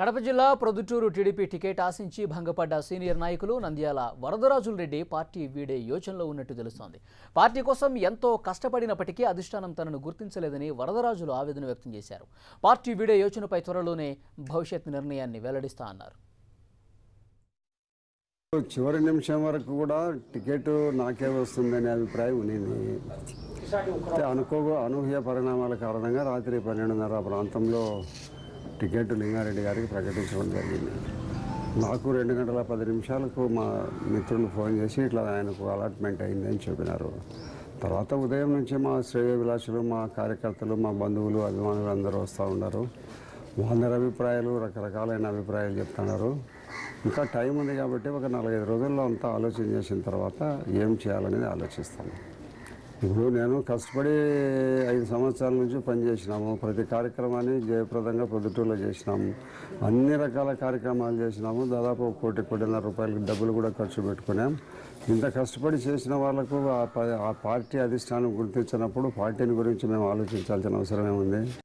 కడప జిల్లా Proddatur TDP ticket ఆశించి భంగపడ్డ senior నాయకులు నంద్యాల వరదరాజుల రెడ్డి పార్టీ వీడే యోచనలో ఉన్నట్టు తెలుస్తోంది పార్టీ కోసం ఎంతో కష్టపడినప్పటికీ అధిష్టానం తనను గుర్తించలేదని వరదరాజులు ఆవేదన వ్యక్తం చేశారు పార్టీ వీడే యోచనపై త్వరలోనే భవిష్యత్ నిర్ణయాన్ని వెల్లడిస్తా అన్నారు చివరి నిమిషం వరకు కూడా టికెట్ నాకే వస్తుందనే అభిప్రాయం ఉండింది అయితే అనుకో అనూహ్య పరిణామాల కారణంగా రాత్రి పన్నెండున్నర ప్రాంతంలో టికెట్ లింగారెడ్డి గారికి ప్రకటించడం జరిగింది నాకు రెండు గంటల పది నిమిషాలకు మా మిత్రులు ఫోన్ చేసి ఇట్లా ఆయనకు అలాట్మెంట్ అయిందని చెప్పినారు తర్వాత ఉదయం నుంచి మా శ్రేయ విలాసులు మా కార్యకర్తలు మా బంధువులు అభిమానులు అందరూ వస్తూ ఉన్నారు అందరి అభిప్రాయాలు రకరకాలైన అభిప్రాయాలు చెప్తున్నారు ఇంకా టైం ఉంది కాబట్టి ఒక నాలుగైదు రోజుల్లో అంతా ఆలోచన చేసిన తర్వాత ఏం చేయాలనేది ఆలోచిస్తాను ఇప్పుడు నేను కష్టపడి ఐదు సంవత్సరాల నుంచి పనిచేసినాము ప్రతి కార్యక్రమాన్ని జయప్రదంగా పొద్దుటూరులో చేసినాము అన్ని రకాల కార్యక్రమాలు చేసినాము దాదాపు ఒక కోటి కోటిన్నర రూపాయలకి డబ్బులు కూడా ఖర్చు పెట్టుకున్నాం ఇంత కష్టపడి చేసిన వాళ్ళకు ఆ ప- ఆ పార్టీ అధిష్టానం గుర్తించినప్పుడు పార్టీని గురించి మేము ఆలోచించాల్సిన అవసరం ఏముంది